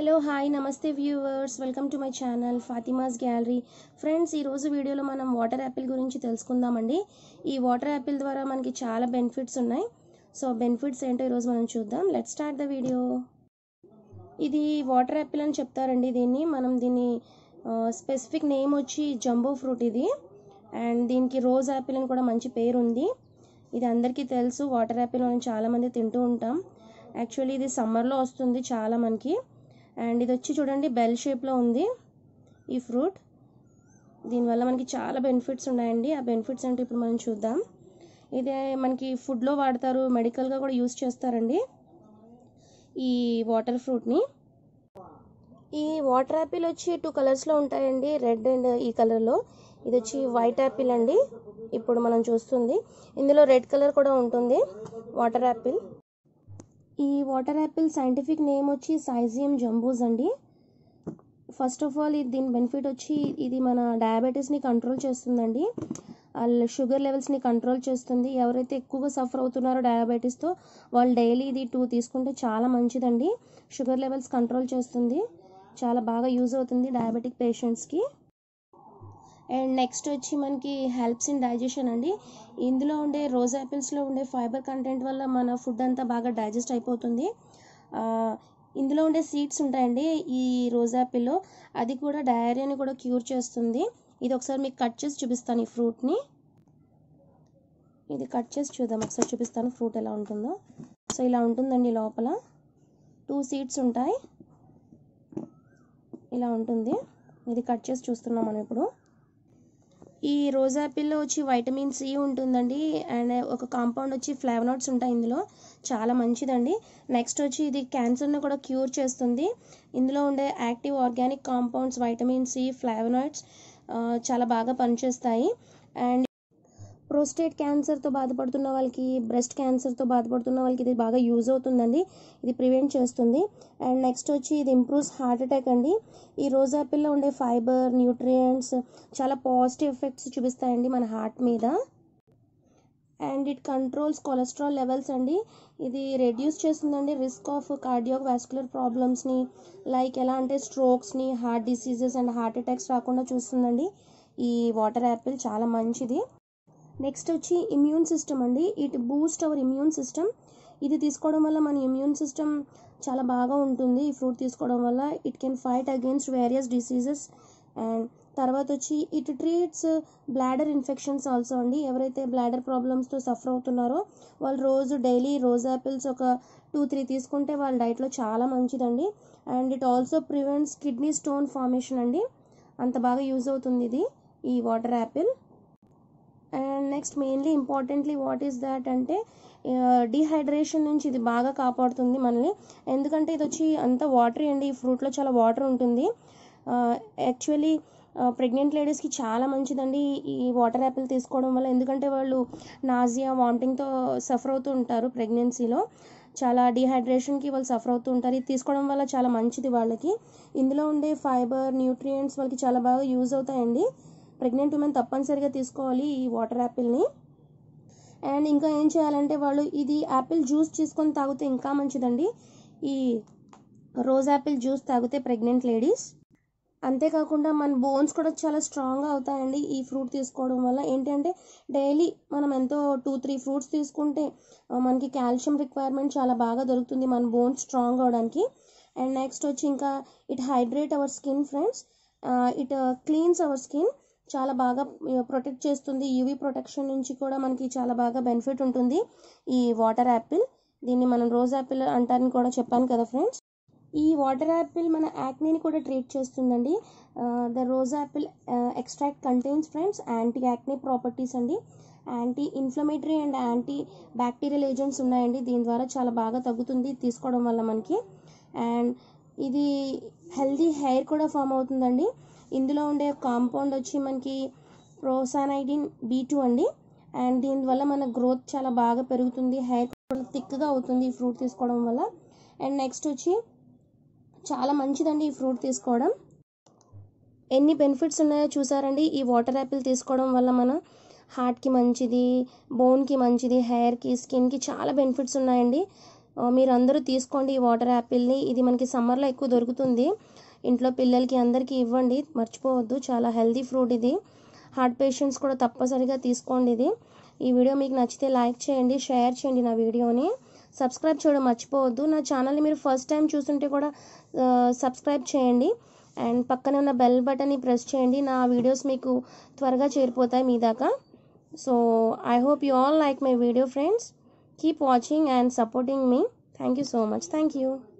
hello hi namaste viewers welcome to my channel Fatima's gallery friends ఈరోజు వీడియోలో మనం వాటర్ యాపిల్ గురించి తెలుసుకుందామండి ఈ వాటర్ యాపిల్ ద్వారా మనకి చాలా బెనిఫిట్స్ ఉన్నాయి సో బెనిఫిట్స్ ఏంటో ఈరోజు మనం చూద్దాం లెట్ స్టార్ట్ ద వీడియో ఇది వాటర్ యాపిల్ అని చెప్తారండి దీన్ని మనం దీన్ని స్పెసిఫిక్ నేమ్ వచ్చి జంబో ఫ్రూట్ ఇది అండ్ దీనికి రోజ్ యాపిల్ అని కూడా మంచి పేరు ఉంది ఇది అందరికీ తెలుసు వాటర్ యాపిల్ మనం చాలామంది తింటూ ఉంటాం యాక్చువల్లీ ఇది సమ్మర్లో వస్తుంది చాలా మనకి అండ్ ఇది వచ్చి చూడండి బెల్ షేప్లో ఉంది ఈ ఫ్రూట్ దీనివల్ల మనకి చాలా బెనిఫిట్స్ ఉన్నాయండి ఆ బెనిఫిట్స్ అంటే ఇప్పుడు మనం చూద్దాం ఇది మనకి ఫుడ్లో వాడతారు మెడికల్గా కూడా యూస్ చేస్తారండి ఈ వాటర్ ఫ్రూట్ని ఈ వాటర్ యాపిల్ వచ్చి టూ కలర్స్లో ఉంటాయండి రెడ్ అండ్ ఈ కలర్లో ఇది వచ్చి వైట్ యాపిల్ అండి ఇప్పుడు మనం చూస్తుంది ఇందులో రెడ్ కలర్ కూడా ఉంటుంది వాటర్ యాపిల్ ఈ వాటర్ యాపిల్ సైంటిఫిక్ నేమ్ వచ్చి సైజియం జంబూస్ అండి ఫస్ట్ ఆఫ్ ఆల్ ఇది దీని బెనిఫిట్ వచ్చి ఇది మన డయాబెటీస్ని కంట్రోల్ చేస్తుందండి షుగర్ లెవెల్స్ని కంట్రోల్ చేస్తుంది ఎవరైతే ఎక్కువగా సఫర్ అవుతున్నారో డయాబెటీస్తో వాళ్ళు డైలీ ఇది టూ తీసుకుంటే చాలా మంచిదండి షుగర్ లెవెల్స్ కంట్రోల్ చేస్తుంది చాలా బాగా యూజ్ అవుతుంది డయాబెటిక్ పేషెంట్స్కి అండ్ నెక్స్ట్ వచ్చి మనకి హెల్ప్స్ ఇన్ డైజెషన్ అండి ఇందులో ఉండే రోజ్ యాపిల్స్లో ఉండే ఫైబర్ కంటెంట్ వల్ల మన ఫుడ్ అంతా బాగా డైజెస్ట్ అయిపోతుంది ఇందులో ఉండే సీడ్స్ ఉంటాయండి ఈ రోజ్ యాపిల్లో అది కూడా డయేరియాని కూడా క్యూర్ చేస్తుంది ఇది ఒకసారి మీకు కట్ చేసి చూపిస్తాను ఈ ఫ్రూట్ని ఇది కట్ చేసి చూద్దాం ఒకసారి చూపిస్తాను ఫ్రూట్ ఎలా ఉంటుందో సో ఇలా ఉంటుందండి లోపల టూ సీడ్స్ ఉంటాయి ఇలా ఉంటుంది ఇది కట్ చేసి చూస్తున్నాం మనం ఇప్పుడు ఈ రోజ్ యాపిల్లో వచ్చి వైటమిన్ సి ఉంటుందండి అండ్ ఒక కాంపౌండ్ వచ్చి ఫ్లేవనాయిడ్స్ ఉంటాయి ఇందులో చాలా మంచిదండి నెక్స్ట్ వచ్చి ఇది క్యాన్సర్ని కూడా క్యూర్ చేస్తుంది ఇందులో ఉండే active organic compounds vitamin C flavonoids చాలా బాగా పనిచేస్తాయి అండ్ ప్రోస్టేట్ క్యాన్సర్తో బాధపడుతున్న వాళ్ళకి బ్రెస్ట్ క్యాన్సర్తో బాధపడుతున్న వాళ్ళకి ఇది బాగా యూజ్ అవుతుందండి ఇది ప్రివెంట్ చేస్తుంది అండ్ నెక్స్ట్ వచ్చి ఇది ఇంప్రూవ్స్ హార్ట్ అటాక్ అండి ఈ రోజ్ యాపిల్లో ఉండే ఫైబర్ న్యూట్రియంట్స్ చాలా పాజిటివ్ ఎఫెక్ట్స్ చూపిస్తాయండి మన హార్ట్ మీద and it controls cholesterol levels అండి ఇది రెడ్యూస్ చేస్తుందండి రిస్క్ ఆఫ్ కార్డియోక్ వాస్కులర్ ప్రాబ్లమ్స్ని లైక్ ఎలా అంటే స్ట్రోక్స్ని heart diseases and heart attacks రాకుండా చూస్తుందండి ఈ వాటర్ యాపిల్ చాలా మంచిది నెక్స్ట్ వచ్చి ఇమ్యూన్ సిస్టమ్ అండి it boost our immune system ఇది తీసుకోవడం వల్ల మన ఇమ్యూన్ సిస్టమ్ చాలా బాగా ఉంటుంది ఈ ఫ్రూట్ తీసుకోవడం వల్ల it can fight against various diseases and తర్వాత వచ్చి it treats bladder infections also అండి ఎవరైతే బ్లాడర్ ప్రాబ్లమ్స్తో సఫర్ అవుతున్నారో వాళ్ళు రోజు డైలీ రోజ్ యాపిల్స్ ఒక టూ త్రీ తీసుకుంటే వాళ్ళ డైట్లో చాలా మంచిదండి and it also prevents kidney stone formation అండి అంత బాగా యూజ్ అవుతుంది ఇది ఈ water apple and next mainly importantly what is that అంటే డిహైడ్రేషన్ నుంచి ఇది బాగా కాపాడుతుంది మనల్ని ఎందుకంటే ఇది వచ్చి అంత వాటరీ అండి ఈ ఫ్రూట్లో చాలా వాటర్ ఉంటుంది యాక్చువల్లీ ప్రెగ్నెంట్ లేడీస్కి చాలా మంచిదండి ఈ వాటర్ యాపిల్ తీసుకోవడం వల్ల ఎందుకంటే వాళ్ళు నాజియా వామిటింగ్తో సఫర్ అవుతూ ఉంటారు ప్రెగ్నెన్సీలో చాలా డిహైడ్రేషన్కి వాళ్ళు సఫర్ అవుతూ ఉంటారు ఇది తీసుకోవడం వల్ల చాలా మంచిది వాళ్ళకి ఇందులో ఉండే ఫైబర్ న్యూట్రియంట్స్ వాళ్ళకి చాలా బాగా యూజ్ అవుతాయండి ప్రెగ్నెంట్ ఉమెన్ తప్పనిసరిగా తీసుకోవాలి ఈ వాటర్ యాపిల్ని అండ్ ఇంకా ఏం చేయాలంటే వాళ్ళు ఇది యాపిల్ జ్యూస్ తీసుకొని తాగితే ఇంకా మంచిదండి ఈ రోజ్ యాపిల్ జ్యూస్ తాగితే ప్రెగ్నెంట్ లేడీస్ అంతేకాకుండా మన బోన్స్ కూడా చాలా స్ట్రాంగ్గా అవుతాయండి ఈ ఫ్రూట్ తీసుకోవడం వల్ల ఏంటంటే డైలీ మనం ఎంతో టూ త్రీ ఫ్రూట్స్ తీసుకుంటే మనకి కాల్షియం రిక్వైర్మెంట్ చాలా బాగా దొరుకుతుంది మన బోన్స్ స్ట్రాంగ్ అవడానికి అండ్ నెక్స్ట్ వచ్చి ఇంకా it hydrate our skin friends it cleanses our skin చాలా బాగా ప్రొటెక్ట్ చేస్తుంది యూవీ ప్రొటెక్షన్ నుంచి కూడా మనకి చాలా బాగా బెనిఫిట్ ఉంటుంది ఈ వాటర్ యాపిల్ దీన్ని మనం రోజ్ యాపిల్ అంటారని కూడా చెప్పాను కదా ఫ్రెండ్స్ ఈ వాటర్ యాపిల్ మన యాక్నీని కూడా ట్రీట్ చేస్తుందండి the rose apple extract contains friends anti acne properties అండి anti inflammatory and anti bacterial agents ఉన్నాయండి దీని ద్వారా చాలా బాగా తగ్గుతుంది తీసుకోవడం వల్ల మనకి అండ్ ఇది హెల్దీ హెయిర్ కూడా ఫామ్ అవుతుందండి ఇందులో ఉండే కాంపౌండ్ వచ్చి మనకి ప్రోసానైడిన్ బీ టూ అండి అండ్ దీనివల్ల మన గ్రోత్ చాలా బాగా పెరుగుతుంది హెయిర్ కూడా థిక్గా అవుతుంది ఈ ఫ్రూట్ తీసుకోవడం వల్ల అండ్ నెక్స్ట్ వచ్చి చాలా మంచిదండి ఈ ఫ్రూట్ తీసుకోవడం ఎన్ని బెనిఫిట్స్ ఉన్నాయో చూసారండి ఈ వాటర్ యాపిల్ తీసుకోవడం వల్ల మన హార్ట్కి మంచిది బోన్కి మంచిది హెయిర్కి స్కిన్కి చాలా బెనిఫిట్స్ ఉన్నాయండి ఆ, మీరందరూ తీసుకోండి ఈ వాటర్ యాపిల్ని ఇది మనకి సమ్మర్లో ఎక్కువ దొరుకుతుంది ఇంట్లో పిల్లలకి అందరికీ ఇవ్వండి మర్చిపోవద్దు చాలా హెల్తీ ఫ్రూట్ ఇది హార్ట్ పేషెంట్స్ కూడా తప్పనిసరిగా తీసుకోండి ఇది ఈ వీడియో మీకు నచ్చితే లైక్ చేయండి షేర్ చేయండి నా వీడియోని సబ్స్క్రైబ్ చేయడం మర్చిపోవద్దు నా ఛానల్ని మీరు ఫస్ట్ టైం చూస్తుంటే కూడా ఆ, సబ్స్క్రైబ్ చేయండి అండ్ పక్కనే ఉన్న బెల్ బటన్ని ప్రెస్ చేయండి నా వీడియోస్ మీకు త్వరగా చేరిపోతాయి మీ దాకా so I hope you all like my video friends keep watching and supporting మీ thank you so much thank you